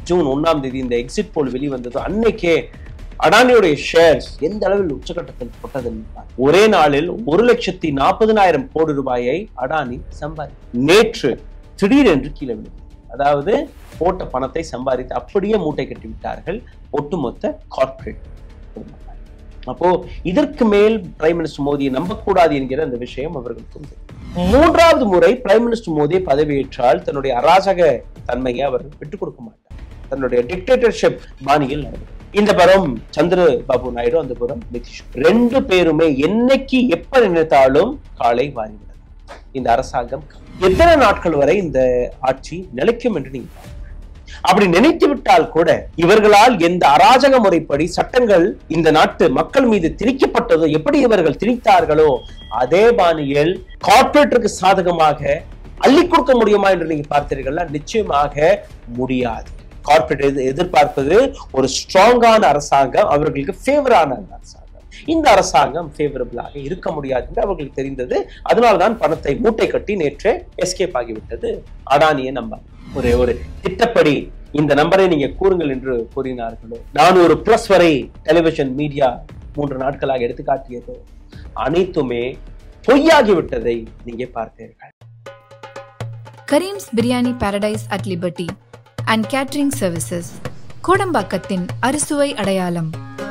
June ஒண்ணாம் தேதி இந்த எக்ஸிட் போல் வெளிவந்ததோ அன்னைக்கே அடானியுடைய ஷேர்ஸ் எந்த அளவில் உச்சகட்டத்தில் தொட்டதுன்னு பாருங்க. ஒரே நாளில் ஒரு லட்சத்தி நாற்பதனாயிரம் கோடி ரூபாயை அடானி சம்பாதி நேற்று திடீரென்று கீழே விழுந்தது அதாவது போட்ட பணத்தை சம்பாதித்து அப்படியே மூட்டை கட்டி விட்டார்கள் ஒட்டுமொத்த கார்ப்பரேட் குடும்பத்தார் அப்போ இதற்கு மேல் பிரைம் மினிஸ்டர் மோடியை நம்பக்கூடாது என்கிற அந்த விஷயம் அவர்களுக்கு உண்டு மூன்றாவது முறை பிரைம் மினிஸ்டர் மோடி பதவியேற்றால் தன்னுடைய அராஜக தன்மையை அவர் விட்டுக் கொடுக்க மாட்டார் தன்னுடைய டிக்டேட்டர்ஷிப் பாணியில் நடக்கும் இந்த புறம் சந்திர பாபு நாயுடு அந்த புறம் நிதிஷ் ரெண்டு பேருமே என்னைக்கு எப்ப நினைத்தாலும் காலை வாரிவிடலாம் இந்த அரசாங்கம் எத்தனை நாட்கள் வரை இந்த ஆட்சி நிலைக்கும் என்று நீங்க பாருங்க. அப்படி நினைத்து விட்டால் கூட இவர்களால் எந்த அராஜக முறைப்படி சட்டங்கள் இந்த நாட்டு மக்கள் மீது திணிக்கப்பட்டதோ எப்படி இவர்கள் திணித்தார்களோ அதே பாணியில் கார்ப்பரேட்டுக்கு சாதகமாக அள்ளி கொடுக்க முடியுமா என்று நீங்க பார்த்தீர்கள்னா நிச்சயமாக முடியாது கார்ப்பரேட் எது எதிர்பார்ப்பது ஒரு ஸ்ட்ராங்கான அரசாங்கம் அவர்களுக்கு ஃபேவரான அரசாங்கம் இந்த அரசாங்கம் ஃபேவரபிளாக இருக்க முடியாது என்று அவர்களுக்கு தெரிந்தது அதனால்தான் பணத்தை மூட்டை கட்டி நேற்றே எஸ்கேப் ஆகிவிட்டது அடானியை நம்ப ஒரு ஒரு திட்டப்படி இந்த நம்பரை நீங்க கூறுங்கள் என்று கூறினார்களோ நானூறு பிளஸ் வரை டெலிவிஷன் மீடியா மூன்று நாட்களாக எடுத்து காட்டியதோ அனைத்துமே பொய்யாகிவிட்டதை நீங்க பார்த்தீர்கள் Karim's biryani paradise at liberty and catering services கோடம்பாக்கத்தின் அறுசுவை அடையாளம்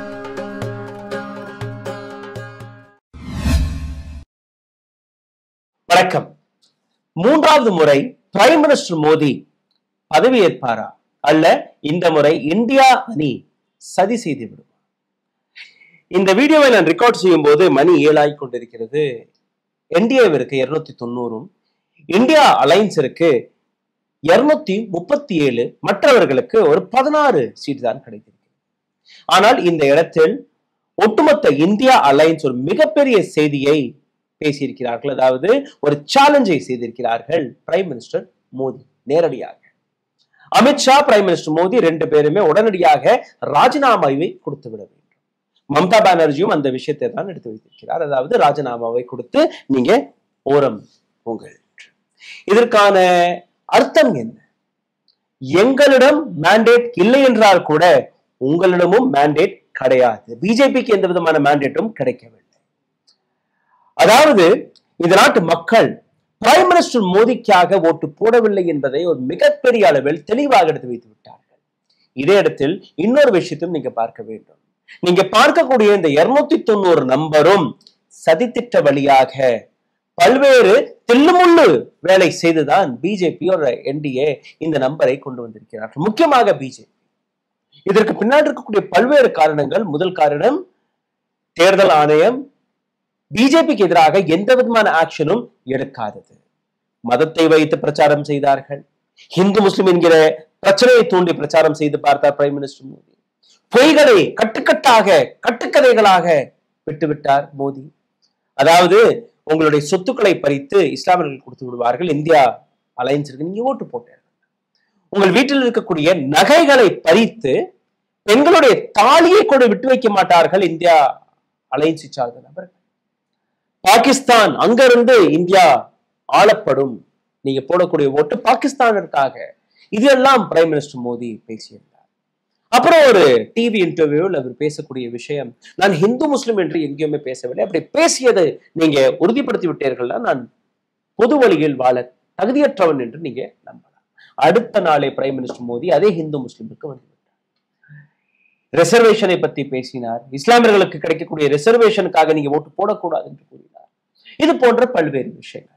வணக்கம் மூன்றாவது முறை பிரைம் மினிஸ்டர் மோடி பதவியேற்பாரா அல்ல இந்த முறை இந்தியா அணி சதி செய்து விடும் இந்த வீடியோவை நான் ரெக்கார்ட் செய்யும் போது மணி ஏழாய் கொண்டிருக்கிறது என்டிஏவிற்கு இருநூத்தி தொண்ணூறும் இந்தியா அலைன்ஸிற்கு இருநூத்தி முப்பத்தி ஏழு மற்றவர்களுக்கு ஒரு பதினாறு சீட் தான் கிடைத்திருக்கிறது ஆனால் இந்த இடத்தில் ஒட்டுமொத்த இந்தியா அலைன்ஸ் ஒரு மிகப்பெரிய செய்தியை பேசியிருக்கிறார்கள் அதாவது ஒரு சேலஞ்சை செய்திருக்கிறார்கள் பிரைம் மினிஸ்டர் மோடி நேரடியாக அமித்ஷா பிரைம் மினிஸ்டர் மோடி ரெண்டு பேருமே உடனடியாக ராஜினாமாவை கொடுத்து விட வேண்டும் மம்தா பானர்ஜியும் அந்த விஷயத்தை தான் எடுத்து வைத்திருக்கிறார் அதாவது ராஜினாமாவை கொடுத்து நீங்க ஓரம் உங்கள் இதற்கான அர்த்தம் என்ன எங்களிடம் மேண்டேட் இல்லை என்றால் கூட உங்களிடமும் மேண்டேட் கிடையாது பிஜேபிக்கு எந்த விதமான மேண்டேட்டும் கிடைக்கவில்லை அதாவது இந்த நாட்டு மக்கள் பிரைம் மினிஸ்டர் மோடிக்காக ஓட்டு போடவில்லை என்பதை ஒரு மிகப்பெரிய அளவில் தெளிவாக எடுத்து வைத்து விட்டார்கள் இதே இடத்தில் இன்னொரு விஷயத்தையும் நீங்க பார்க்க வேண்டும் நீங்க பார்க்கக்கூடிய இந்த இருநூத்தி தொண்ணூறு நம்பரும் சதித்திட்ட வழியாக பல்வேறு தில்லுமுள்ளு வேலை செய்துதான் பிஜேபி ஒரு என்டிஏ இந்த நம்பரை கொண்டு வந்திருக்கிறார்கள் முக்கியமாக பிஜேபி இதற்கு பின்னாடி இருக்கக்கூடிய பல்வேறு காரணங்கள் முதல் காரணம் தேர்தல் ஆணையம் பிஜேபிக்கு எதிராக எந்த விதமான ஆக்ஷனும் எடுக்காதது மதத்தை வைத்து பிரச்சாரம் செய்தார்கள் இந்து முஸ்லிம் என்கிற பிரச்சனையை தூண்டி பிரச்சாரம் செய்து பார்த்தார் பிரைம் மினிஸ்டர் மோடி பொய்களை கட்டுக்கட்டாக கட்டுக்கதைகளாக விட்டுவிட்டார் மோடி அதாவது உங்களுடைய சொத்துக்களை பறித்து இஸ்லாமியர்கள் கொடுத்து விடுவார்கள் இந்தியா அலைன்ஸிற்கு நீங்க ஓட்டு போட்டார்கள் உங்கள் வீட்டில் இருக்கக்கூடிய நகைகளை பறித்து பெண்களுடைய தாலியை கூட விட்டு வைக்க மாட்டார்கள் இந்தியா அலைன்ஸை சார்ந்த நபர்கள் பாகிஸ்தான் அங்கிருந்து இந்தியா ஆளப்படும் நீங்க போடக்கூடிய ஓட்டு பாகிஸ்தானிற்காக இதெல்லாம் பிரைம் மினிஸ்டர் மோடி பேசியிருந்தார் அப்புறம் ஒரு டிவி இன்டர்வியூவில் அவர் பேசக்கூடிய விஷயம் நான் ஹிந்து முஸ்லிம் என்று எங்கேயுமே பேசவில்லை அப்படி பேசியதை நீங்க உறுதிப்படுத்தி விட்டீர்கள்னா நான் பொது வழியில் வாழ தகுதியற்றவன் என்று நீங்க நம்பலாம் அடுத்த நாளே பிரைம் மினிஸ்டர் மோடி அதே ஹிந்து முஸ்லிமுக்கு வந்து ரிசர்வேஷனை பத்தி பேசினார் இஸ்லாமியர்களுக்கு கிடைக்கக்கூடிய ரிசர்வேஷனுக்காக நீங்க ஓட்டு போடக்கூடாது என்று கூறினார் இது போன்ற பல்வேறு விஷயங்கள்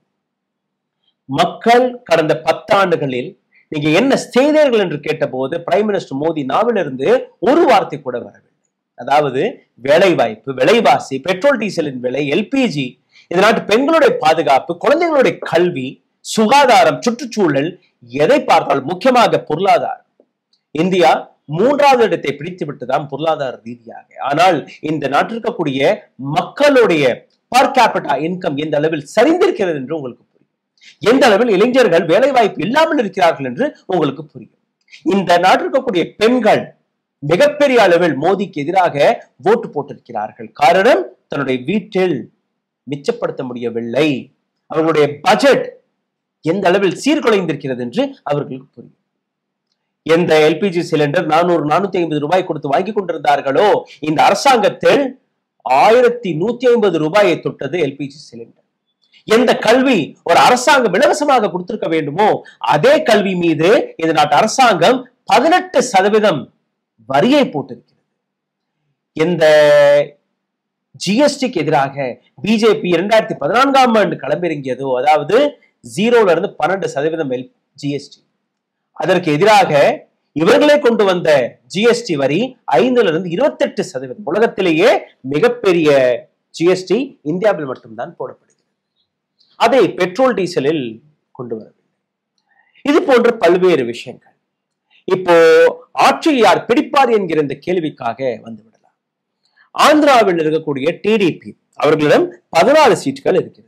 மக்கள் கடந்த பத்தாண்டுகளில் நீங்க என்ன செய்தீர்கள் என்று கேட்டபோது பிரைம் மினிஸ்டர் மோடி நாவிலிருந்து ஒரு வார்த்தை கூட வரவில்லை அதாவது வேலை வாய்ப்பு விலைவாசி பெட்ரோல் டீசலின் விலை எல்பிஜி இந்த நாட்டு பெண்களுடைய பாதுகாப்பு குழந்தைகளுடைய கல்வி சுகாதாரம் சுற்றுச்சூழல் எதை பார்த்தால் முக்கியமாக பொருளாதாரம் இந்தியா மூன்றாவது இடத்தை பிடித்து விட்டுதான் பொருளாதார ரீதியாக ஆனால் இந்த நாட்டில் இருக்கக்கூடிய மக்களுடைய பர் கேபிட்டா இன்கம் எந்த அளவில் சரிந்திருக்கிறது என்று உங்களுக்கு புரியும் எந்த அளவில் இளைஞர்கள் வேலை வாய்ப்பு இல்லாமல் இருக்கிறார்கள் என்று உங்களுக்கு புரியும் இந்த நாட்டில் இருக்கக்கூடிய பெண்கள் மிகப்பெரிய அளவில் மோடிக்கு எதிராக ஓட்டு போட்டிருக்கிறார்கள் காரணம் தன்னுடைய வீட்டில் மிச்சப்படுத்த முடியவில்லை அவர்களுடைய பட்ஜெட் எந்த அளவில் சீர்குலைந்திருக்கிறது என்று அவர்களுக்கு புரியும் எந்த எல்பிஜி சிலிண்டர் நானூறு நானூத்தி ஐம்பது ரூபாய் கொடுத்து வாங்கி கொண்டிருந்தார்களோ இந்த அரசாங்கத்தில் ஆயிரத்தி நூத்தி ஐம்பது ரூபாயை தொட்டது எல்பிஜி சிலிண்டர் எந்த கல்வி ஒரு அரசாங்கம் இலவசமாக கொடுத்திருக்க வேண்டுமோ அதே கல்வி மீது இந்த நாட்டு அரசாங்கம் பதினெட்டு சதவீதம் வரியை போட்டிருக்கிறது இந்த ஜிஎஸ்டிக்கு எதிராக பிஜேபி இரண்டாயிரத்தி பதினான்காம் ஆண்டு களமிறங்கியதோ அதாவது ஜீரோல இருந்து பன்னெண்டு சதவீதம் ஜிஎஸ்டி அதற்கு எதிராக இவர்களே கொண்டு வந்த ஜிஎஸ்டி வரி ஐந்துல இருந்து இருபத்தெட்டு சதவீதம் உலகத்திலேயே மிகப்பெரிய ஜிஎஸ்டி இந்தியாவில் மட்டும்தான் போடப்படுகிறது அதை பெட்ரோல் டீசலில் கொண்டு வரவில்லை இது போன்ற பல்வேறு விஷயங்கள் இப்போ ஆட்சியில் யார் பிடிப்பார் என்கிற இந்த கேள்விக்காக வந்து விடலாம் ஆந்திராவில் இருக்கக்கூடிய டிடிபி அவர்களிடம் பதினாலு சீட்டுகள் இருக்கிறது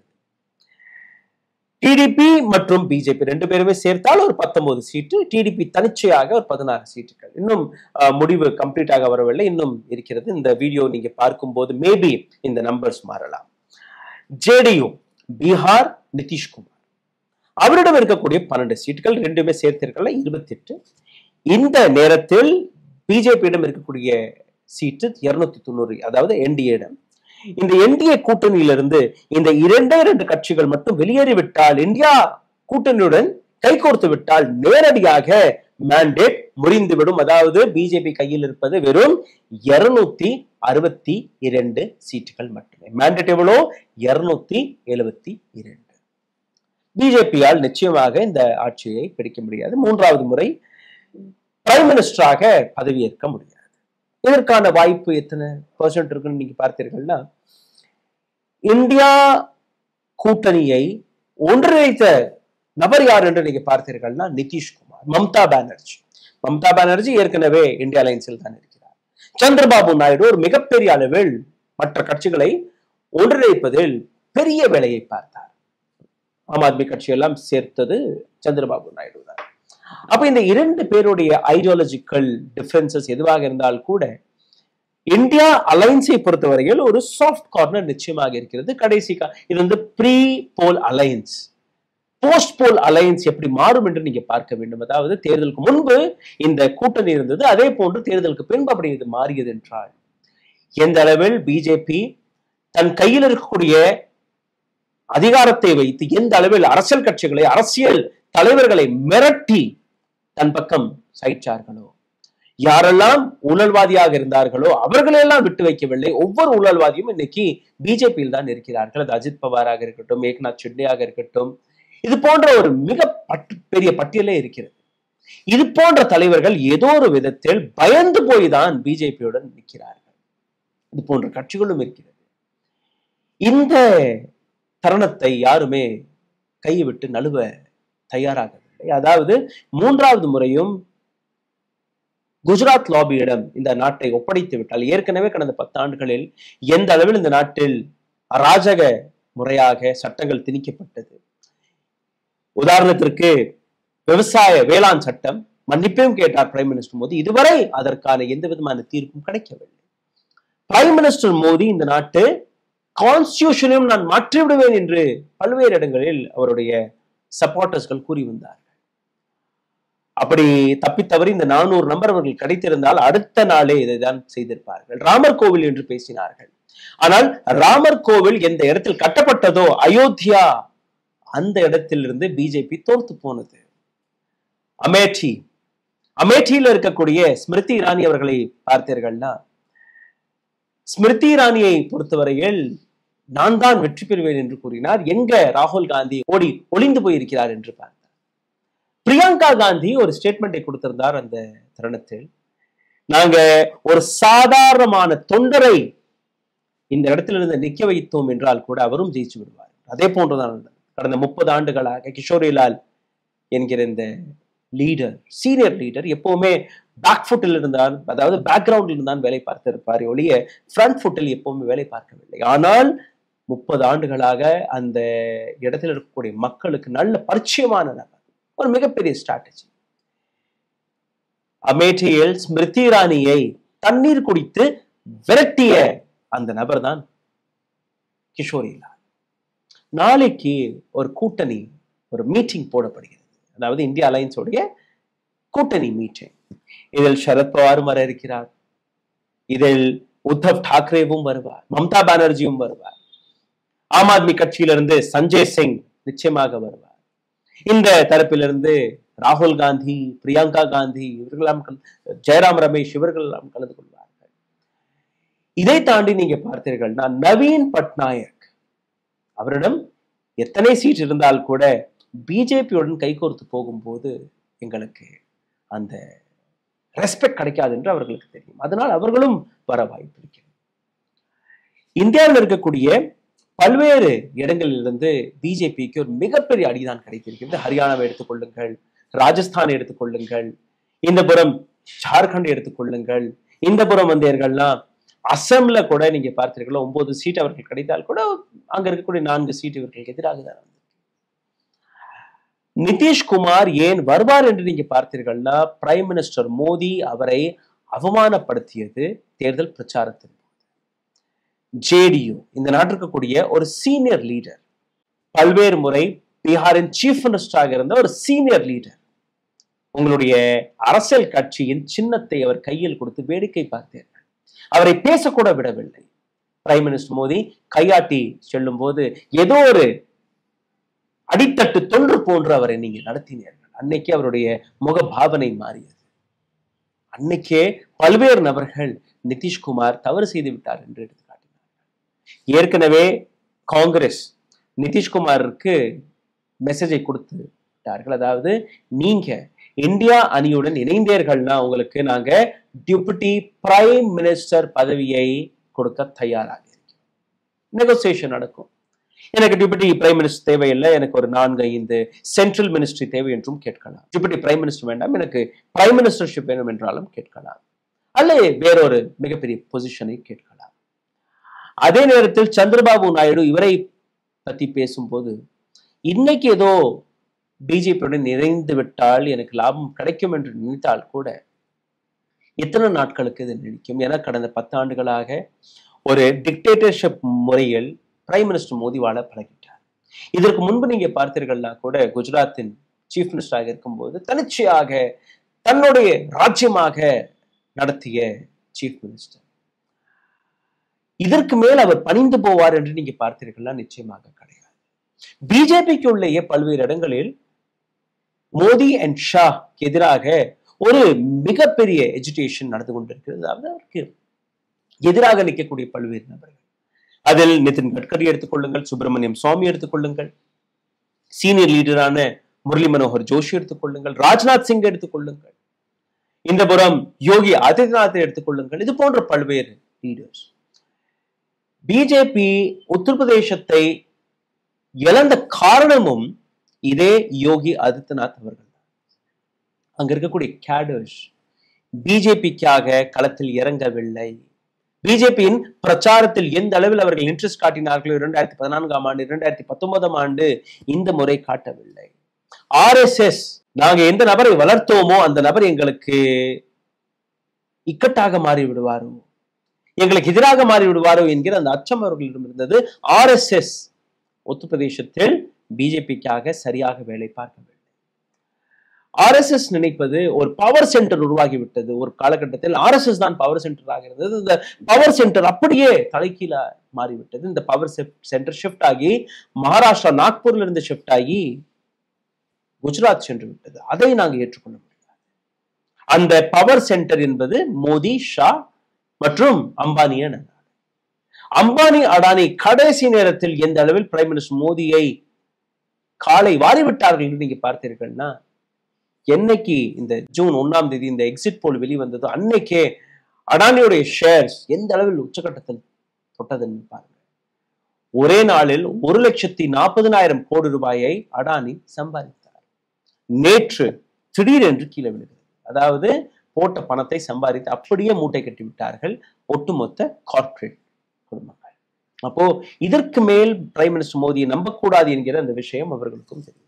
டிடிபி மற்றும் பிஜேபி ரெண்டு பேருமே சேர்த்தால் ஒரு பத்தொன்பது சீட்டு டிடிபி தனிச்சையாக ஒரு பதினாறு சீட்டுகள் இன்னும் அஹ், முடிவு கம்ப்ளீட் ஆக வரவில்லை இன்னும் இருக்கிறது இந்த வீடியோ நீங்க பார்க்கும்போது மேபி இந்த நம்பர்ஸ் மாறலாம் ஜேடியு பீகார் நிதிஷ்குமார் அவரிடம் இருக்கக்கூடிய பன்னெண்டு சீட்டுகள் ரெண்டுமே சேர்த்திருக்கல இருபத்தி எட்டு இந்த நேரத்தில் பிஜேபியிடம் இருக்கக்கூடிய சீட்டு இருநூத்தி தொண்ணூறு அதாவது என்டிஏடம் இந்த என்டிஏ கூட்டணியிலிருந்து இந்த இரண்டே இரண்டு கட்சிகள் மட்டும் வெளியேறிவிட்டால் இந்தியா கூட்டணியுடன் கைகோர்த்து விட்டால் நேரடியாக மேண்டேட் முறிந்துவிடும் அதாவது பிஜேபி கையில் இருப்பது வெறும் இருநூத்தி அறுபத்தி இரண்டு சீட்டுகள் மட்டுமே மேண்டேட் எவ்வளோ இருநூத்தி எழுபத்தி இரண்டு பிஜேபியால் நிச்சயமாக இந்த ஆட்சியை பிடிக்க முடியாது மூன்றாவது முறை பிரைம் மினிஸ்டராக பதவியேற்க முடியாது இதற்கான வாய்ப்பு எத்தனை பர்சன்ட் இருக்குன்னு நீங்க பார்த்தீர்கள்னா இந்தியா கூட்டணியை ஒன்றிணைத்த நபர் யார் என்று நீங்க பார்த்தீர்கள்னா நிதிஷ்குமார் மம்தா பானர்ஜி மம்தா பானர்ஜி ஏற்கனவே இந்தியா அலைன்ஸில் தான் இருக்கிறார் சந்திரபாபு நாயுடு ஒரு மிகப்பெரிய அளவில் மற்ற கட்சிகளை ஒன்றிணைப்பதில் பெரிய வேலையை பார்த்தார் ஆம் ஆத்மி கட்சியெல்லாம் சேர்த்தது சந்திரபாபு நாயுடு தான் அப்ப இந்த இரண்டு பேருடைய ஐடியாலஜிக்கல் டிஃபரன்சஸ் எதுவாக இருந்தால் கூட இந்தியா அலைன்ஸை பொறுத்தவரையில் ஒரு சாஃப்ட் கார்னர் நிச்சயமாக இருக்கிறது கடைசி கா- இது வந்து pre poll alliance post poll alliance எப்படி மாறும் என்று நீங்க பார்க்க வேண்டும் அதாவது தேர்தலுக்கு முன்பு இந்த கூட்டணி இருந்தது அதே போன்று தேர்தலுக்கு பின்பு அப்படி இது மாறியது என்றால் எந்த அளவில் பிஜேபி தன் கையில் இருக்கக்கூடிய அதிகாரத்தை வைத்து எந்த அளவில் அரசியல் கட்சிகளை அரசியல் தலைவர்களை மிரட்டி தன் பக்கம் சாய்ச்சார்களோ யாரெல்லாம் ஊழல்வாதியாக இருந்தார்களோ அவர்களெல்லாம் விட்டு வைக்கவில்லை ஒவ்வொரு ஊழல்வாதியும் இன்னைக்கு பிஜேபியில் தான் இருக்கிறார்கள் அது அஜித் பவாராக இருக்கட்டும் ஏக்நாத் ஷிண்டேயாக இருக்கட்டும் இது போன்ற ஒரு மிக பட்டு பெரிய பட்டியலே இருக்கிறது இது போன்ற தலைவர்கள் ஏதோ ஒரு விதத்தில் பயந்து போய் தான் பிஜேபியுடன் நிற்கிறார்கள் இது போன்ற கட்சிகளும் இருக்கிறது இந்த தருணத்தை யாருமே கைவிட்டு நழுவ தயாராகவில்லை அதாவது மூன்றாவது முறையும் குஜராத் லாபியிடம் இந்த நாட்டை ஒப்படைத்து விட்டால் ஏற்கனவே கடந்த பத்தாண்டுகளில் எந்த அளவில் இந்த நாட்டில் அராஜக முறையாக சட்டங்கள் திணிக்கப்பட்டது உதாரணத்திற்கு விவசாய வேளாண் சட்டம் மன்னிப்பையும் கேட்டார் பிரைம் மினிஸ்டர் மோடி இதுவரை அதற்கான எந்த விதமான தீர்ப்பும் கிடைக்கவில்லை பிரைம் மினிஸ்டர் மோடி இந்த நாட்டு கான்ஸ்டியூஷனையும் நான் மாற்றி விடுவேன் என்று பல்வேறு இடங்களில் அவருடைய சப்போர்ட்டர்ஸ்கள் கூறி வந்தார்கள் அப்படி தப்பித்தவறி இந்த நானூறு நம்பர் அவர்கள் கிடைத்திருந்தால் அடுத்த நாளே இதைதான் செய்திருப்பார்கள் ராமர் கோவில் என்று பேசினார்கள் ஆனால் ராமர் கோவில் எந்த இடத்தில் கட்டப்பட்டதோ அயோத்தியா அந்த இடத்திலிருந்து பிஜேபி தோர்த்து போனது அமேठी அமேட்டியில் இருக்கக்கூடிய ஸ்மிருதி இரானி அவர்களை பார்த்தீர்கள்னா ஸ்மிருதி இரானியை பொறுத்தவரையில் நான் தான் வெற்றி பெறுவேன் என்று கூறினார் எங்க ராகுல் காந்தி ஓடி ஒளிந்து போயிருக்கிறார் என்று பார்த்தார் பிரியங்கா காந்தி ஒரு ஸ்டேட்மெண்ட்டை கொடுத்திருந்தார் அந்த தருணத்தில் நாங்க ஒரு சாதாரணமான தொண்டரை இந்த இடத்திலிருந்து நிக்க வைத்தோம் என்றால் கூட அவரும் ஜெயிச்சு விடுவார் அதே போன்றுதான் நடந்தது. கடந்த முப்பது ஆண்டுகளாக கிஷோரிலால் என்கிற இந்த லீடர் சீனியர் லீடர் எப்பவுமே பேக் ஃபுட்டில் இருந்தால் அதாவது பேக்ரவுண்டில் இருந்தான் வேலை பார்த்திருப்பார் ஒழிய ஃப்ரண்ட் ஃபுட்டில் எப்பவுமே வேலை பார்க்கவில்லை ஆனால் முப்பது ஆண்டுகளாக அந்த இடத்தில் இருக்கக்கூடிய மக்களுக்கு நல்ல பரிச்சயமான நபர் ஒரு மிகப்பெரிய ஸ்ட்ராட்டஜி அமேঠিயில் ஸ்மிருதி இரானியை தண்ணீர் குடித்து விரட்டிய அந்த நபர் தான் கிஷோரிலால் நாளைக்கு ஒரு கூட்டணி ஒரு மீட்டிங் போடப்படுகிறது அதாவது இந்தியா அலைன்ஸோடைய கூட்டணி மீட்டிங் இதில் சரத்பவாரும் வர இருக்கிறார் இதில் உத்தவ் தாக்கரேவும் வருவார் மம்தா பானர்ஜியும் வருவார் ஆம் ஆத்மி கட்சியிலிருந்து சஞ்சய் சிங் நிச்சயமாக வருவார் இந்த தரப்பிலிருந்து ராகுல் காந்தி பிரியங்கா காந்தி இவர்களெல்லாம் கல- ஜெயராம் ரமேஷ் இவர்கள் எல்லாம் கலந்து கொள்வார்கள் இதை தாண்டி நீங்க பார்த்தீர்கள்னா நவீன் பட்நாயக் அவரிடம் எத்தனை சீட் இருந்தால் கூட பிஜேபியுடன் கைகோர்த்து போகும்போது எங்களுக்கு அந்த ரெஸ்பெக்ட் கிடைக்காது என்று அவர்களுக்கு தெரியும் அதனால் அவர்களும் வர வாய்ப்பு இருக்கிறது இந்தியாவில் இருக்கக்கூடிய பல்வேறு இடங்களிலிருந்து பிஜேபிக்கு ஒரு மிகப்பெரிய அடிதான் கிடைத்திருக்கிறது ஹரியானாவை எடுத்துக்கொள்ளுங்கள் ராஜஸ்தான் எடுத்துக்கொள்ளுங்கள் இந்த புறம் ஜார்க்கண்ட் எடுத்துக்கொள்ளுங்கள் இந்த புறம் வந்தீர்கள்னா அசம்ல கூட நீங்க பார்த்தீர்கள் ஒன்பது சீட் அவர்கள் கிடைத்தால் கூட அங்க இருக்கக்கூடிய நான்கு சீட் இவர்களுக்கு எதிராக தான் வந்திருக்கு. நிதிஷ்குமார் ஏன் வருவார் என்று நீங்க பார்த்தீர்கள்னா பிரைம் மினிஸ்டர் மோடி அவரை அவமானப்படுத்தியது தேர்தல் பிரச்சாரத்தின் ஜேடியு இந்த நாட்டில் இருக்கக்கூடிய ஒரு சீனியர் லீடர் பல்வேறு முறை பீகாரின் சீஃப் மினிஸ்டராக இருந்த ஒரு சீனியர் லீடர் உங்களுடைய அரசியல் கட்சியின் சின்னத்தை அவர் கையில் கொடுத்து வேடிக்கை பார்த்தீர்கள் அவரை பேசக்கூட விடவில்லை பிரைம் மினிஸ்டர் மோடி கையாட்டி செல்லும் போது ஏதோ ஒரு அடித்தட்டு தொன்று போன்று அவரை நீங்க நடத்தினீர்கள் அன்னைக்கு அவருடைய முக பாவனை மாறியது அன்னைக்கே பல்வேறு நபர்கள் நிதிஷ்குமார் தவறு செய்து விட்டார் என்று எடுத்து காட்டினார்கள் ஏற்கனவே காங்கிரஸ் நிதிஷ்குமாருக்கு மெசேஜை கொடுத்து விட்டார்கள் அதாவது நீங்க இந்தியா அணியுடன் இணைந்தீர்கள்னா உங்களுக்கு நாங்க டியூபிட்டி பிரைம் மினிஸ்டர் பதவியை கொடுக்க தயாராக இருக்கிறோம் நெகோசியேஷன் நடக்கும் எனக்கு டியூபிட்டி பிரைம் மினிஸ்டர் தேவையில்லை எனக்கு ஒரு நான்கு ஐந்து சென்ட்ரல் மினிஸ்ட்ரி தேவை என்றும் கேட்கலாம் டியூபிட்டி பிரைம் மினிஸ்டர் வேண்டாம் எனக்கு பிரைம் மினிஸ்டர்ஷிப் வேணும் என்றாலும் கேட்கலாம் அல்லது வேறொரு மிகப்பெரிய பொசிஷனை கேட்கலாம் அதே நேரத்தில் சந்திரபாபு நாயுடு இவரை பத்தி பேசும்போது இன்னைக்கு ஏதோ பிஜேபியுடன் நிறைந்து விட்டால் எனக்கு லாபம் கிடைக்கும் என்று நினைத்தால் கூட எத்தனை நாட்களுக்கு இது நீடிக்கும் என கடந்த பத்தாண்டுகளாக ஒரு டிக்டேட்டர்ஷிப் முறையில் பிரைம் மினிஸ்டர் மோடி வாழ பழகிட்டார் இதற்கு முன்பு நீங்க பார்த்தீர்கள்னா கூட குஜராத்தின் சீஃப் மினிஸ்டராக இருக்கும்போது தனிச்சையாக தன்னுடைய ராஜ்யமாக நடத்திய சீஃப் மினிஸ்டர் இதற்கு மேல் அவர் பணிந்து போவார் என்று நீங்க பார்த்தீர்கள்னா நிச்சயமாக கிடையாது பிஜேபிக்கு உள்ளேயே பல்வேறு இடங்களில் மோடி அண்ட் ஷா எதிராக ஒரு மிகப்பெரிய எஜுகேஷன் நடந்து கொண்டிருக்கிறது அதாவது அவருக்கு எதிராக நிற்கக்கூடிய பல்வேறு நபர்கள் அதில் நிதின் கட்கரி எடுத்துக்கொள்ளுங்கள் சுப்பிரமணியம் சுவாமி எடுத்துக்கொள்ளுங்கள் சீனியர் லீடரான முரளி மனோகர் ஜோஷி எடுத்துக்கொள்ளுங்கள் ராஜ்நாத் சிங் எடுத்துக்கொள்ளுங்கள் இந்த புறம் யோகி ஆதித்யநாத்தை எடுத்துக்கொள்ளுங்கள் இது போன்ற பல்வேறு லீடர்ஸ் பிஜேபி உத்தரப்பிரதேசத்தை இழந்த காரணமும் இதே யோகி ஆதித்யநாத் அவர்கள் அங்க இருக்கக்கூடிய கேடர்ஸ் பிஜேபிக்காக களத்தில் இறங்கவில்லை பிஜேபியின் பிரச்சாரத்தில் எந்த அளவில் அவர்கள் இன்ட்ரெஸ்ட் காட்டினார்களோ இரண்டாயிரத்தி பதினான்காம் ஆண்டு இரண்டாயிரத்தி பத்தொன்பதாம் ஆண்டு இந்த முறை காட்டவில்லை ஆர்எஸ்எஸ் நாங்க எந்த நபரை வளர்த்தோமோ அந்த நபர் எங்களுக்கு இக்கட்டாக மாறி விடுவாரோ எங்களுக்கு எதிராக மாறி விடுவாரோ என்கிற அந்த அச்சம் அவர்களிடம் இருந்தது ஆர்எஸ்எஸ் உத்தரப்பிரதேசத்தில் பிஜேபிக்காக சரியாக வேலை பார்க்கவில்லை ஆர்எஸ்எஸ் நினைப்பது ஒரு பவர் சென்டர் உருவாகிவிட்டது ஒரு காலகட்டத்தில் ஆர்எஸ்எஸ் தான் பவர் சென்டராக இருந்தது இந்த பவர் சென்டர் அப்படியே தலைக்கீழா மாறிவிட்டது இந்த பவர் சென்டர் ஷிஃப்ட் ஆகி மகாராஷ்டிரா நாக்பூர்ல இருந்து ஷிஃப்ட் ஆகி குஜராத் சென்று விட்டது அதை நாங்கள் ஏற்றுக்கொள்ள முடியாது அந்த பவர் சென்டர் என்பது மோடி ஷா மற்றும் அம்பானிய நாடு அம்பானி அடானி கடைசி நேரத்தில் எந்த அளவில் பிரைம் மினிஸ்டர் மோடியை காலை வாரிவிட்டார்கள் என்று நீங்க பார்த்தீர்கள்னா என்னைக்கு இந்த ஜூன் ஒன்னாம் தேதி இந்த எக்ஸிட் போல் வெளிவந்ததோ அன்னைக்கே அடானியுடைய ஷேர்ஸ் எந்த அளவில் உச்சகட்டத்தில் தொட்டதுன்னு பாருங்க ஒரே நாளில் ஒரு லட்சத்தி நாற்பதனாயிரம் கோடி ரூபாயை அடானி சம்பாதித்தார் நேற்று திடீரென்று கீழே விழுகிறது அதாவது போட்ட பணத்தை சம்பாதித்து அப்படியே மூட்டை கட்டி விட்டார்கள் ஒட்டுமொத்த கார்ப்பரேட் குடும்பங்கள் அப்போ இதற்கு மேல் பிரைம் மினிஸ்டர் மோடியை நம்பக்கூடாது என்கிற அந்த விஷயம் அவர்களுக்கும் தெரியும்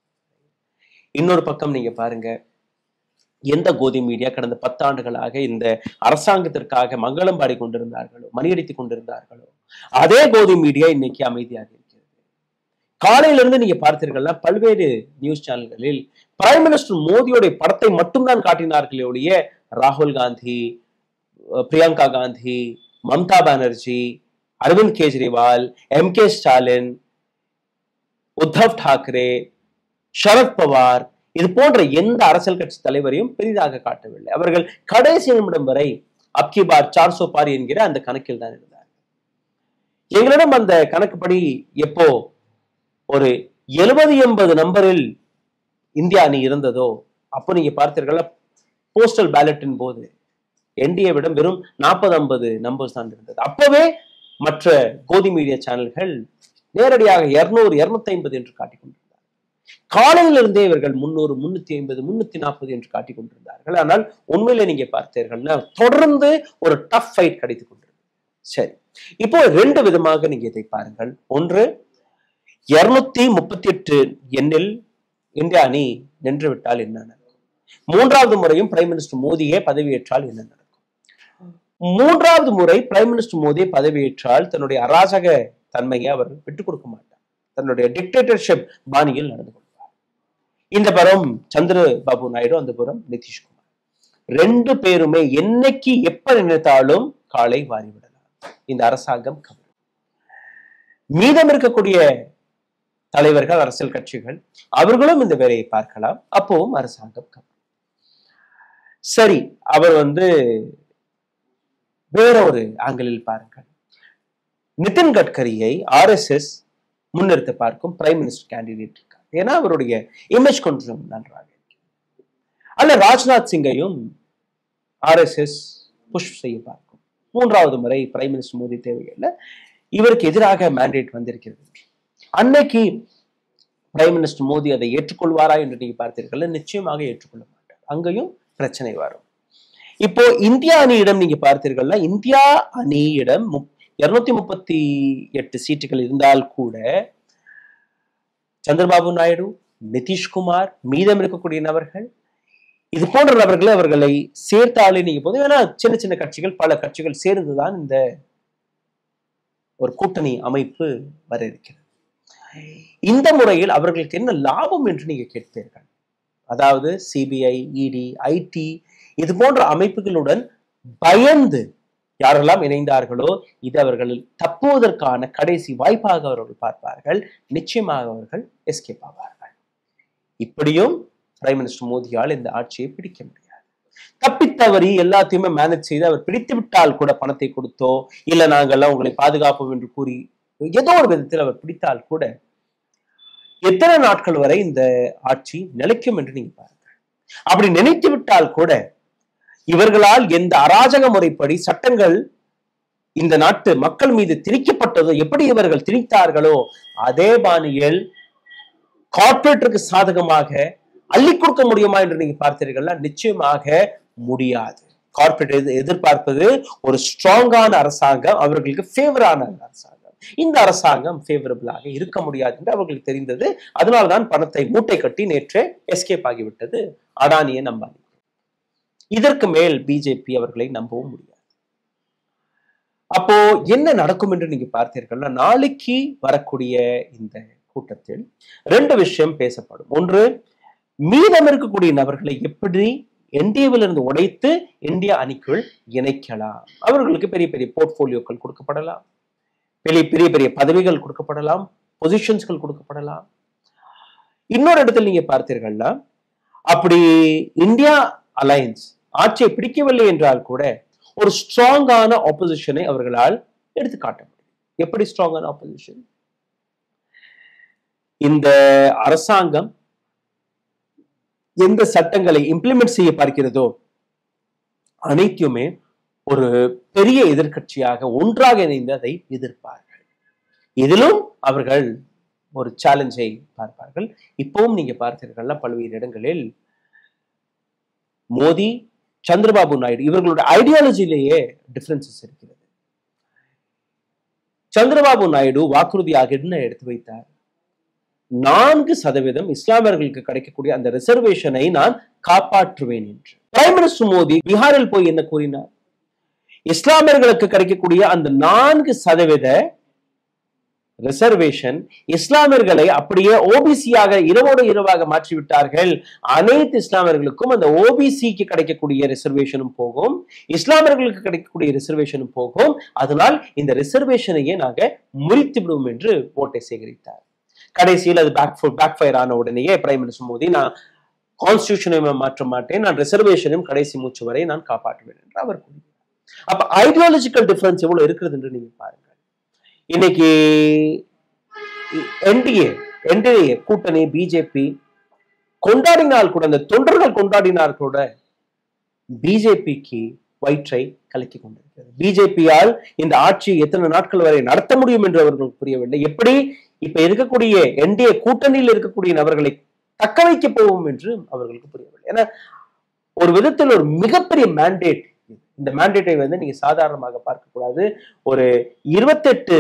இன்னொரு பக்கம் நீங்க பாருங்க எந்த கோதி மீடியா கடந்த பத்தாண்டுகளாக இந்த அரசாங்கத்திற்காக மங்களம் பாடி கொண்டிருந்தார்களோ மணியடித்துக் கொண்டிருந்தார்களோ அதே கோதி மீடியா இன்னைக்கு அமைதியாக இருக்கிறது காலையில இருந்து நீங்க பார்த்தீர்கள்னா பல்வேறு நியூஸ் சேனல்களில் பிரைம் மினிஸ்டர் மோடியோடைய படத்தை மட்டும்தான் காட்டினார்களே ஒழிய ராகுல் காந்தி அஹ் பிரியங்கா காந்தி மம்தா பானர்ஜி அரவிந்த் கெஜ்ரிவால் எம் கே ஸ்டாலின் உத்தவ் தாக்கரே சரத் பவார் இது போன்ற எந்த அரசியல் கட்சி தலைவரையும் பெரிதாக காட்டவில்லை அவர்கள் கடைசி நிமிடம் வரை அப்கி பார் சார் சோ பார் என்கிற அந்த கணக்கில் தான் இருந்தார் எங்களிடம் அந்த கணக்குப்படி எப்போ ஒரு எழுபது எண்பது நம்பரில் இந்தியா அணி இருந்ததோ அப்போ நீங்க பார்த்தீர்களா போஸ்டல் பேலட்டின் போது என்டிஏவிடம் வெறும் நாற்பது ஐம்பது நம்பர்ஸ் தான் இருந்தது அப்பவே மற்ற கோதி மீடியா சேனல்கள் நேரடியாக இருநூறு இருநூத்தி ஐம்பது என்று காட்டிக் கொண்டிருந்தார் காலையிலிருந்தே இவர்கள் முன்னூறு முன்னூத்தி ஐம்பது முன்னூத்தி நாற்பது என்று காட்டிக் கொண்டிருந்தார்கள் ஆனால் உண்மையில நீங்க பார்த்தீர்கள்னா தொடர்ந்து ஒரு டஃப் ஃபைட் கிடைத்துக் கொண்டிருந்தது சரி இப்போ ரெண்டு விதமாக நீங்க இதை பாருங்கள் ஒன்று இருநூத்தி முப்பத்தி எட்டு எண்ணில் இந்திய அணி நின்று விட்டால் என்ன நடக்கும் மூன்றாவது முறையும் பிரைம் மினிஸ்டர் மோடியே பதவியேற்றால் என்ன நடக்கும் மூன்றாவது முறை பிரைம் மினிஸ்டர் மோடி பதவியேற்றால் தன்னுடைய அராஜக தன்மையை அவர் விட்டுக் கொடுக்க மாட்டார் தன்னுடைய டிக்டேட்டர்ஷிப் பாணியில் நடந்து கொள்வார் இந்த புறம் சந்திரபாபு நாயுடு அந்த புறம் நிதிஷ்குமார் ரெண்டு பேருமே என்னைக்கு எப்ப நினைத்தாலும் காலை வாரிவிடலாம் இந்த அரசாங்கம் கவரும் மீதம் இருக்கக்கூடிய தலைவர்கள் அரசியல் கட்சிகள் அவர்களும் இந்த வேலையை பார்க்கலாம் அப்பவும் அரசாங்கம் கவரும் சரி அவர் வந்து வேற ஒரு ஆங்கிளில் பாருங்கள் நிதின் கட்கரியை ஆர்எஸ்எஸ் முன்னிறுத்த பார்க்கும் பிரைம் மினிஸ்டர் கேண்டிடேட் இருக்கார் ஏன்னா அவருடைய இமேஜ் கொஞ்சம் நன்றாக இருக்கு அல்ல ராஜ்நாத் சிங்கையும் ஆர்எஸ்எஸ் புஷ் செய்ய பார்க்கும் மூன்றாவது முறை பிரைம் மினிஸ்டர் மோடி தேவையில்லை இவருக்கு எதிராக மேண்டேட் வந்திருக்கிறது அன்னைக்கு பிரைம் மினிஸ்டர் மோடி அதை ஏற்றுக்கொள்வாரா என்று நீங்க பார்த்தீர்கள் நிச்சயமாக ஏற்றுக்கொள்ள மாட்டார் அங்கேயும் பிரச்சனை வரும் இப்போ இந்தியா அணியிடம் நீங்க பார்த்தீர்கள்னா இந்தியா அணியிடம் இருநூத்தி முப்பத்தி எட்டு சீட்டுகள் இருந்தால் கூட சந்திரபாபு நாயுடு நிதிஷ்குமார் மீதம் இருக்கக்கூடிய நபர்கள் இது போன்ற நபர்களை அவர்களை சேர்த்தாலே நீங்க போதும் ஏன்னா சின்ன சின்ன கட்சிகள் பல கட்சிகள் சேர்ந்துதான் இந்த ஒரு கூட்டணி அமைப்பு வர இருக்கிறது இந்த முறையில் அவர்களுக்கு என்ன லாபம் என்று நீங்க கேட்பீர்கள் அதாவது சிபிஐ இடி ஐடி இது போன்ற அமைப்புகளுடன் பயந்து யாரெல்லாம் இணைந்தார்களோ இது அவர்கள் தப்புவதற்கான கடைசி வாய்ப்பாக அவர்கள் பார்ப்பார்கள் நிச்சயமாக அவர்கள் எஸ்கேப் ஆவார்கள் இப்படியும் பிரைம் மினிஸ்டர் மோடியால் இந்த ஆட்சியை பிடிக்க முடியாது தப்பித்தவறி எல்லாத்தையுமே மேனேஜ் செய்து அவர் பிடித்து விட்டால் கூட பணத்தை கொடுத்தோ இல்ல நாங்கெல்லாம் உங்களை பாதுகாப்போம் என்று கூறி ஏதோ ஒரு விதத்தில் அவர் பிடித்தால் கூட எத்தனை நாட்கள் வரை இந்த ஆட்சி நிலைக்கும் என்று நீங்க பாருங்க அப்படி நினைத்து விட்டால் கூட இவர்களால் எந்த அராஜக முறைப்படி சட்டங்கள் இந்த நாட்டு மக்கள் மீது திணிக்கப்பட்டதோ எப்படி இவர்கள் திணித்தார்களோ அதே பாணியில் கார்பரேட்டுக்கு சாதகமாக அள்ளி கொடுக்க முடியுமா என்று நீங்க பார்த்தீர்கள்னா நிச்சயமாக முடியாது கார்பரேட் எதிர்பார்ப்பது ஒரு ஸ்ட்ராங்கான அரசாங்கம் அவர்களுக்கு ஃபேவரான அரசாங்கம் இந்த அரசாங்கம் ஃபேவரபிளாக இருக்க முடியாது என்று அவர்களுக்கு தெரிந்தது அதனால்தான் பணத்தை மூட்டை கட்டி நேற்றே எஸ்கேப் ஆகிவிட்டது அடானியை நம்பாதி இதற்கு மேல் பிஜேபி அவர்களை நம்பவும் முடியாது அப்போ என்ன நடக்கும் என்று நீங்க பார்த்தீர்கள்னா நாளைக்கு வரக்கூடிய இந்த கூட்டத்தில் ரெண்டு விஷயம் பேசப்படும் ஒன்று மீதம் இருக்கக்கூடிய நபர்களை எப்படி என்டிஏவில் இருந்து உடைத்து இந்தியா அணிக்குள் இணைக்கலாம் அவர்களுக்கு பெரிய பெரிய போர்ட்போலியோக்கள் கொடுக்கப்படலாம் பெரிய பெரிய பெரிய பதவிகள் கொடுக்கப்படலாம் பொசிஷன்ஸ்கள் கொடுக்கப்படலாம் இன்னொரு இடத்துல நீங்க பார்த்தீர்கள்னா அப்படி இந்தியா அலையன்ஸ் ஆட்சியை பிடிக்கவில்லை என்றால் கூட ஒரு ஸ்ட்ராங்கான ஆப்போசிஷனை அவர்களால் எடுத்து காட்ட முடியும் எப்படி ஸ்ட்ராங்கான ஆப்போசிஷன் இந்த அரசாங்கம் எந்த சட்டங்களை இம்ப்ளிமெண்ட் செய்ய பார்க்கிறதோ அனைத்துமே ஒரு பெரிய எதிர்கட்சியாக ஒன்றாக இணைந்து அதை எதிர்ப்பார்கள் இதிலும் அவர்கள் ஒரு சேலஞ்சை பார்ப்பார்கள் இப்பவும் நீங்க பார்த்தீர்கள்னா பல்வேறு இடங்களில் மோடி சந்திரபாபு நாயுடு இவர்களோட ஐடியாலஜிலேயே டிஃபரன்சஸ் இருக்கிறது சந்திரபாபு நாயுடு வாக்குறுதியாக என்ன எடுத்து வைத்தார் நான்கு சதவீதம் இஸ்லாமியர்களுக்கு கிடைக்கக்கூடிய அந்த ரிசர்வேஷனை நான் காப்பாற்றுவேன் என்று பிரைம் மினிஸ்டர் மோடி பீகாரில் போய் என்ன கூறினார் இஸ்லாமியர்களுக்கு கிடைக்கக்கூடிய அந்த நான்கு சதவீத ரிசர்வேஷன் இஸ்லாமியர்களை அப்படியே ஓபிசியாக இரவோடு இரவாக மாற்றி விட்டார்கள் அனைத்து இஸ்லாமியர்களுக்கும் அந்த ஓபிசிக்கு கிடைக்கக்கூடிய ரிசர்வேஷனும் போகும் இஸ்லாமியர்களுக்கு கிடைக்கக்கூடிய ரிசர்வேஷனும் போகும் அதனால் இந்த ரிசர்வேஷனையே நாங்க முறித்து விடுவோம் என்று ஓட்டை சேகரித்தார் கடைசியில் அது பேக் பேக் ஃபயர் ஆன உடனேயே பிரைம் மினிஸ்டர் மோடி நான் கான்ஸ்டியூஷனை மாற்ற மாட்டேன் நான் ரிசர்வேஷனையும் கடைசி மூச்சு வரை நான் காப்பாற்றுவேன் என்று அவர் கூறினார் அப்ப ஐடியாலஜிக்கல் டிஃபரன்ஸ் எவ்வளவு இருக்கிறது என்று நீங்க பாருங்க இன்னைக்கு என்டிஏ என்டிஏ கூட்டணி பிஜேபி கொண்டாடினால் கூட அந்த தொண்டர்கள் கொண்டாடினால் கூட பிஜேபிக்கு வயிற்றை கலக்கி கொண்டிருக்கிறது பிஜேபியால் இந்த ஆட்சி எத்தனை நாட்கள் வரை நடத்த முடியும் என்று அவர்களுக்கு புரியவில்லை எப்படி இப்ப இருக்கக்கூடிய என்டிஏ கூட்டணியில் இருக்கக்கூடிய நபர்களை தக்க வைக்க போவோம் என்று அவர்களுக்கு புரியவில்லை ஏன்னா ஒரு விதத்தில் ஒரு மிகப்பெரிய மேண்டேட் இந்த மேண்டேட்டை வந்து நீங்க சாதாரணமாக பார்க்க கூடாது ஒரு இருபத்தெட்டு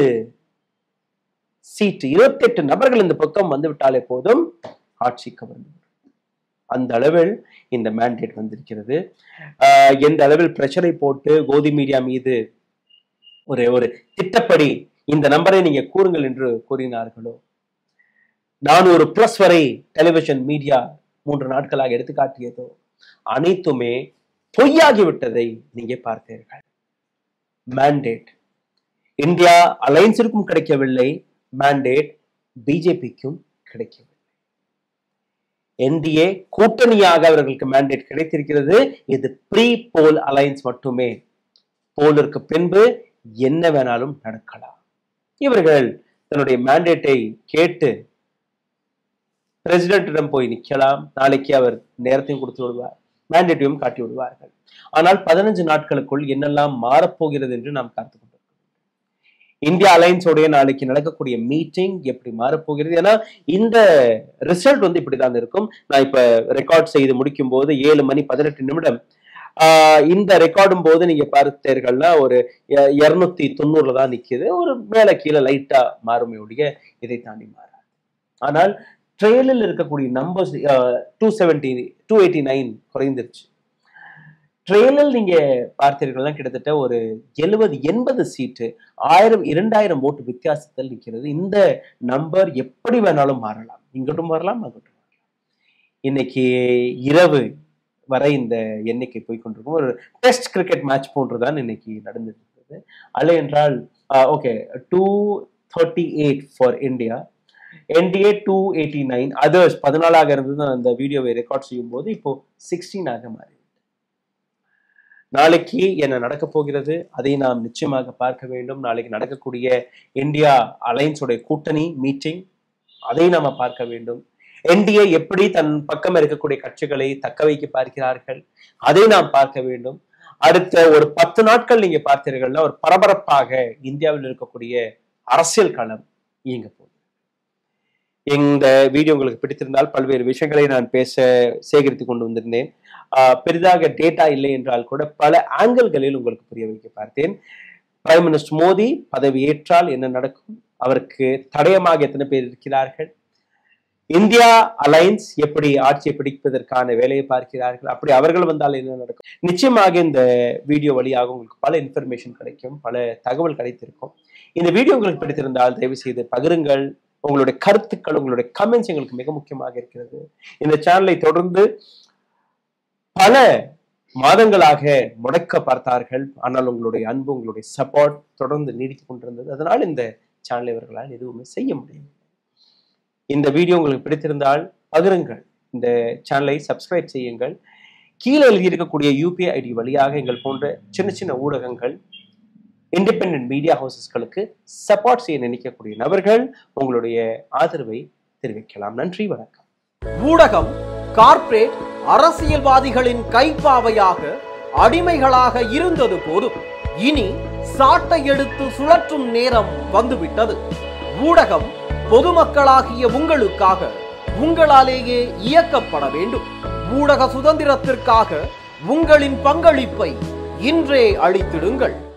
சீட்டு இருபத்தெட்டு நபர்கள் இந்த பக்கம் வந்து விட்டாலே போதும் ஆட்சி கவர்ந்து அந்த அளவில் இந்த மேண்டேட் வந்திருக்கிறது ஆஹ் எந்த அளவில் பிரஷரை போட்டு கோதி மீடியா மீது ஒரு ஒரு திட்டப்படி இந்த நம்பரை நீங்க கூறுங்கள் என்று கூறினார்களோ நானூறு பிளஸ் வரை டெலிவிஷன் மீடியா மூன்று நாட்களாக எடுத்து காட்டியதோ அனைத்துமே பொய்யாகிவிட்டதை நீங்க பார்த்தீர்கள் மேண்டேட் இந்தியா அலைன்ஸிற்கும் கிடைக்கவில்லை மேண்டேட் பிஜேபிக்கும் கிடைக்கவில்லை என்டிஏ கூட்டணியாக அவர்களுக்கு மேண்டேட் கிடைத்திருக்கிறது இது ப்ரீ போல் அலைன்ஸ் மட்டுமே போலிற்கு பின்பு என்ன வேணாலும் நடக்கலாம் இவர்கள் தன்னுடைய மேண்டேட்டை கேட்டு பிரசிடென்ட்டிடம் போய் நிக்கலாம் நாளைக்கு அவர் நேரத்தையும் கொடுத்து விடுவார் மேண்டேட்டையும் காட்டி விடுவார்கள் ஆனால் பதினஞ்சு நாட்களுக்குள் என்னெல்லாம் மாறப்போகிறது என்று நாம் காத்து கொண்டிருக்கிறோம் இந்தியா அலைன்ஸோடைய நாளைக்கு நடக்கக்கூடிய மீட்டிங் எப்படி மாறப்போகிறது ஏன்னா இந்த ரிசல்ட் வந்து இப்படிதான் இருக்கும் நான் இப்ப ரெக்கார்ட் செய்து முடிக்கும் போது ஏழு மணி பதினெட்டு நிமிடம் ஆஹ் இந்த ரெக்கார்டும் போது நீங்க பார்த்தீர்கள்னா ஒரு இருநூத்தி தொண்ணூறுல தான் நிக்குது ஒரு மேல கீழே லைட்டா மாறுமே ஒழிய இதை தாண்டி மாறாது ஆனால் ட்ரெயிலில் இருக்கக்கூடிய numbers two seventy two eighty nine குறைந்துருச்சு ட்ரெயிலில் நீங்க பார்த்தீர்கள்னா கிட்டத்தட்ட ஒரு எழுபது எண்பது சீட்டு ஆயிரம் இரண்டாயிரம் ஓட்டு வித்தியாசத்தில் நிற்கிறது இந்த நம்பர் எப்படி வேணாலும் மாறலாம் இங்கட்டும் வரலாம் அங்கட்டும் வரலாம் இன்னைக்கு இரவு வரை இந்த எண்ணிக்கை போய்கொண்டிருக்கும் ஒரு டெஸ்ட் கிரிக்கெட் மேட்ச் போன்றுதான் இன்னைக்கு நடந்துட்டு இருக்குது அல்ல என்றால் okay two thirty eight for India NDA two eighty nine others பதினாலாக இருந்தது அந்த வீடியோவை ரெக்கார்ட் செய்யும் போது இப்போ சிக்ஸ்டீனாக மாறி நாளைக்கு என்ன நடக்க போகிறது அதை நாம் நிச்சயமாக பார்க்க வேண்டும் நாளைக்கு நடக்கக்கூடிய இந்தியா அலைன்ஸோடைய கூட்டணி மீட்டிங் அதை நாம பார்க்க வேண்டும் என்டிஏ எப்படி தன் பக்கம் இருக்கக்கூடிய கட்சிகளை தக்க வைக்க பார்க்கிறார்கள் அதை நாம் பார்க்க வேண்டும் அடுத்த ஒரு பத்து நாட்கள் நீங்க பார்த்தீர்கள்னா ஒரு பரபரப்பாக இந்தியாவில் இருக்கக்கூடிய அரசியல் களம் இயங்க போகுது இந்த வீடியோ உங்களுக்கு பிடித்திருந்தால் பல்வேறு விஷயங்களை நான் பேச சேகரித்து கொண்டு வந்திருந்தேன் பெரிதாக டேட்டா இல்லை என்றால் கூட பல ஆங்கிள்களில் உங்களுக்கு புரிய வைக்க பார்த்தேன் பிரைம் மினிஸ்டர் மோடி பதவி ஏற்றால் என்ன நடக்கும் அவருக்கு தடயமாக எத்தனை பேர் இருக்கிறார்கள் இந்தியா அலைன்ஸ் எப்படி ஆட்சியை பிடிப்பதற்கான வேலையை பார்க்கிறார்கள் அப்படி அவர்கள் வந்தால் என்ன நடக்கும் நிச்சயமாக இந்த வீடியோ வழியாக உங்களுக்கு பல இன்ஃபர்மேஷன் கிடைக்கும் பல தகவல் கிடைத்திருக்கும் இந்த வீடியோ உங்களுக்கு பிடித்திருந்தால் தயவு செய்து பகிருங்கள் உங்களுடைய கருத்துக்கள் உங்களுடைய கமெண்ட்ஸ் எங்களுக்கு மிக முக்கியமாக இருக்கிறது இந்த சேனலை தொடர்ந்து பல மாதங்களாக முடக்க பார்த்தார்கள் ஆனால் உங்களுடைய அன்பு உங்களுடைய சப்போர்ட் தொடர்ந்து நீடித்துக் கொண்டிருந்தது அதனால் இந்த சேனலை இவர்களால் எதுவுமே செய்ய முடியும் இந்த வீடியோ உங்களுக்கு பிடித்திருந்தால் பகிருங்கள் இந்த சேனலை சப்ஸ்கிரைப் செய்யுங்கள் கீழே எழுதியிருக்கக்கூடிய யூபிஐ ஐடி வழியாக எங்கள் போன்ற சின்ன சின்ன ஊடகங்கள் இண்டிபெண்ட் மீடியா ஹவுசஸ்களுக்கு சப்போர்ட் செய்ய நினைக்கக்கூடிய நபர்கள் உங்களுடைய ஆதரவை தெரிவிக்கலாம் நன்றி வணக்கம் ஊடகம் கார்ப்பரேட் அரசியல்வாதிகளின் கைப்பாவையாக அடிமைகளாக இருந்தது போதும் இனி சாட்டை எடுத்து சுழற்றும் நேரம் வந்துவிட்டது ஊடகம் பொதுமக்களாகிய உங்களுக்காக உங்களாலேயே இயக்கப்பட வேண்டும் ஊடக சுதந்திரத்திற்காக உங்களின் பங்களிப்பை இன்றே அளித்திடுங்கள்